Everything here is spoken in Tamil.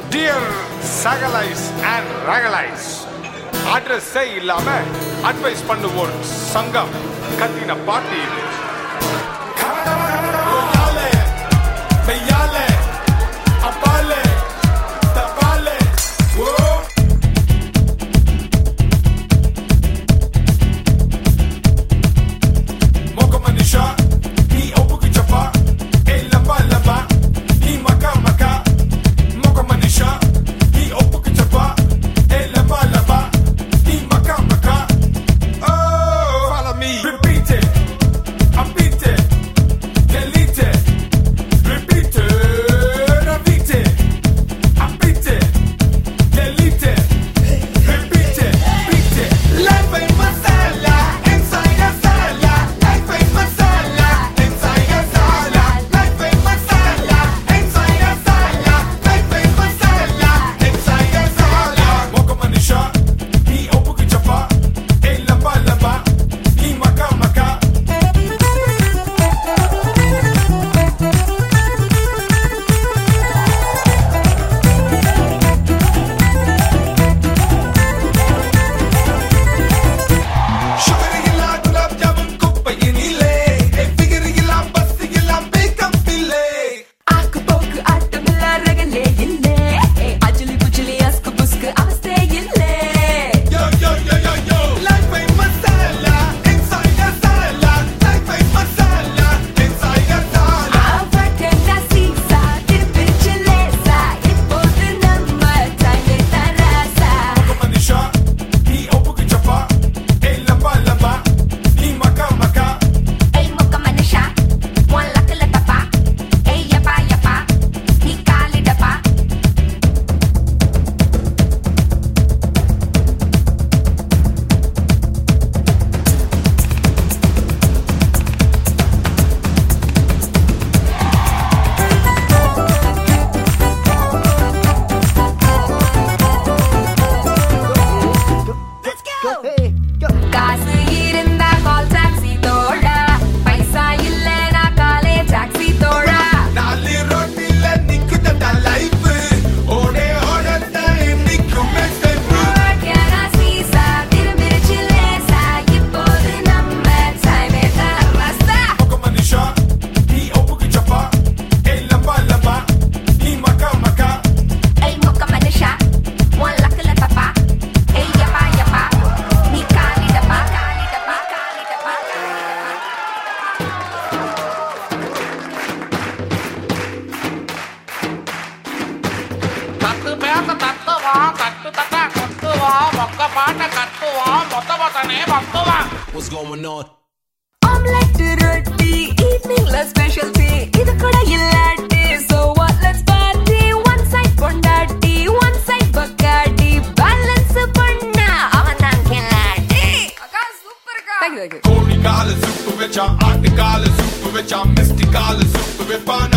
டியர் சகலைஸ் அண்ட் ரகலைஸ் அட்ரஸே இல்லாம அட்வைஸ் பண்ணுவோர் சங்கம் கத்தின பாட்டு இது Royale, Beyale, Apale, Tapale, Whoa. Moko manisha, ni opuki chapa, e lamba lamba, ni maka maka. Moko manisha, ni opuki chapa, e lamba lamba, ni maka maka. Oh, Follow me. repeat it, repeat it. Delete, repeat, repeat, apite, delete, repeat, repeat. Life ain't masala, inside a sala. Life ain't masala, inside a sala. Life ain't masala, inside a sala. Life ain't masala, inside a sala. Moka manisha, ni opuki chapa, e lamba lamba, ni maka maka. சுகரில்லா குலாப் ஜாமுன் குப்பையினிலே ஃபிகரில்லா பஸ்ஸில்லா பேக்கம் பில்லே ஆக்கு போக்கு ஆட்டமில்ல ரகலே இல்லே அஜிலி புஜிலி அஸ்கு புஸ்கு அவஸ்தே இல்லே yo yo yo yo yo life I masala inside a சாலா life I masala inside a சாலா அவட்டா சீசா திருப்பிச்சு லேசா இப்போது நம்ம டைமே தராசா மனிஷா நீ ஒப்புக்கு சப்பா ஏ லம்பா லம்பா நீ மக்கா மக்கா Ey moka manisha One laka laka pa Ey yapa yapa Ni kali dapa காசு இருந்தா கால் டாக்ஸி தோழா பைசா இல்லனா காலே டாக்ஸி தோழா நாலு ரோட்டில நிக்குதடா லைஃப் ஓடே ஓடத்த நிக்கும் மெஸ்ஸேஜ் ஓட்டியானா சீசா திரும்பிருச்சு லேசா இப்போது நம்ம டைமே தராசா Moka manisha நீ ஒப்புக்கு சப்பா ஏ லம்பா லம்பா நீ மக்கா மக்கா Ey moka manisha One laka laka pa Ey yapa yapa Ni kali dapa Kali dapa Kali dapa தத்து பேச தத்துவம் தட்டு தட்டா கொத்துவோம் மொக்க பாட்ட கத்துவோம் மொத்த மொத்தனே பத்துவோம் What's going on? Omelette ரொட்டி eveningல specialty இது கூட இல்லாட்டி so what let's party one side பொண்டாட்டி one side பக்காட்டி balance பண்ணா அவன் தான் கில்லாட்டி அக்கா சூப்பர்க்கா தேங்க் யூ கோழி கால சூப்பு வச்சா ஆட்டு கால சூப்பு வச்சா மிஸ்டி கால சூப்பு வைப்பான